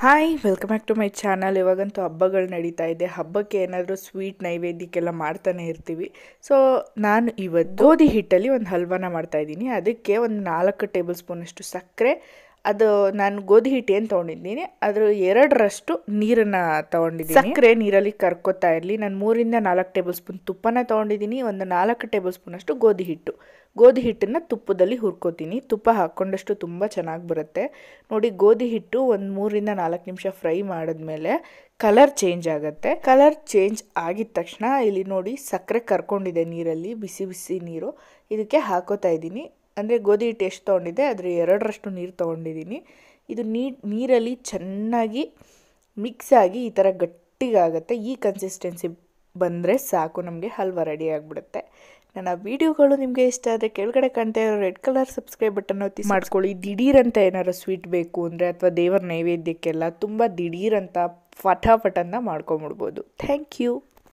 hi welcome back to my channel ಇವಾಗಂತೂ ಹಬ್ಬಗಳು ನಡೀತಾ ಇದೆ ಹಬ್ಬಕ್ಕೆ ಏನಾದರೂ ಸ್ವೀಟ್ ನೈವೇದ್ಯಕ್ಕೆಲ್ಲ ಮಾಡ್ತಾನೆ ಇರ್ತೀವಿ ಸೊ ನಾನು ಇವತ್ತು ಗೋಧಿ ಹಿಟ್ಟಲ್ಲಿ ಒಂದು ಹಲ್ವಾನ ಮಾಡ್ತಾ ಇದ್ದೀನಿ ಅದಕ್ಕೆ ಒಂದು ನಾಲ್ಕು ಟೇಬಲ್ ಸ್ಪೂನಷ್ಟು ಸಕ್ಕರೆ ಅದು ನಾನು ಗೋಧಿ ಹಿಟ್ಟು ಏನು ತೊಗೊಂಡಿದ್ದೀನಿ ಅದ್ರ ಎರಡರಷ್ಟು ನೀರನ್ನು ತೊಗೊಂಡಿದ್ದೀನಿ ಸಕ್ಕರೆ ನೀರಲ್ಲಿ ಕರ್ಕೋತಾ ಇರಲಿ ನಾನು ಮೂರಿಂದ ನಾಲ್ಕು ಟೇಬಲ್ ಸ್ಪೂನ್ ತುಪ್ಪನ ತೊಗೊಂಡಿದ್ದೀನಿ ಒಂದು ನಾಲ್ಕು ಟೇಬಲ್ ಸ್ಪೂನಷ್ಟು ಗೋಧಿ ಹಿಟ್ಟು ಗೋಧಿ ಹಿಟ್ಟನ್ನು ತುಪ್ಪದಲ್ಲಿ ಹುರ್ಕೋತೀನಿ ತುಪ್ಪ ಹಾಕ್ಕೊಂಡಷ್ಟು ತುಂಬ ಚೆನ್ನಾಗಿ ಬರುತ್ತೆ ನೋಡಿ ಗೋಧಿ ಹಿಟ್ಟು ಒಂದು ಮೂರಿಂದ ನಾಲ್ಕು ನಿಮಿಷ ಫ್ರೈ ಮಾಡಿದ್ಮೇಲೆ ಕಲರ್ ಚೇಂಜ್ ಆಗುತ್ತೆ ಕಲರ್ ಚೇಂಜ್ ಆಗಿದ ತಕ್ಷಣ ಇಲ್ಲಿ ನೋಡಿ ಸಕ್ಕರೆ ಕರ್ಕೊಂಡಿದೆ ನೀರಲ್ಲಿ ಬಿಸಿ ಬಿಸಿ ನೀರು ಇದಕ್ಕೆ ಹಾಕೋತಾ ಇದ್ದೀನಿ ಅಂದರೆ ಗೋಧಿ ಹಿಟ್ಟು ಎಷ್ಟು ತೊಗೊಂಡಿದ್ದೆ ಅದ್ರ ಎರಡರಷ್ಟು ನೀರು ತೊಗೊಂಡಿದ್ದೀನಿ ಇದು ನೀ ನೀರಲ್ಲಿ ಚೆನ್ನಾಗಿ ಮಿಕ್ಸ್ ಆಗಿ ಈ ಥರ ಗಟ್ಟಿಗಾಗುತ್ತೆ ಈ ಕನ್ಸಿಸ್ಟೆನ್ಸಿ ಬಂದರೆ ಸಾಕು ನಮಗೆ ಹಲ್ವಾ ರೆಡಿ ಆಗಿಬಿಡುತ್ತೆ ನನ್ನ ವಿಡಿಯೋಗಳು ನಿಮಗೆ ಇಷ್ಟ ಆದರೆ ಕೆಳಗಡೆ ಕಾಣ್ತಾ ಇರೋ ರೆಡ್ ಕಲರ್ ಸಬ್ಸ್ಕ್ರೈಬ್ ಬಟನ್ ಒತ್ತಿ ಮಾಡ್ಕೊಳ್ಳಿ ದಿಢೀರ್ ಅಂತ ಏನಾರು ಸ್ವೀಟ್ ಬೇಕು ಅಂದರೆ ಅಥವಾ ದೇವರ ನೈವೇದ್ಯಕ್ಕೆಲ್ಲ ತುಂಬ ದಿಢೀರ್ ಅಂತ ಫಟಾಫಟ್ ಅಂತ ಮಾಡ್ಕೊಂಬಿಡ್ಬೋದು ಥ್ಯಾಂಕ್ ಯು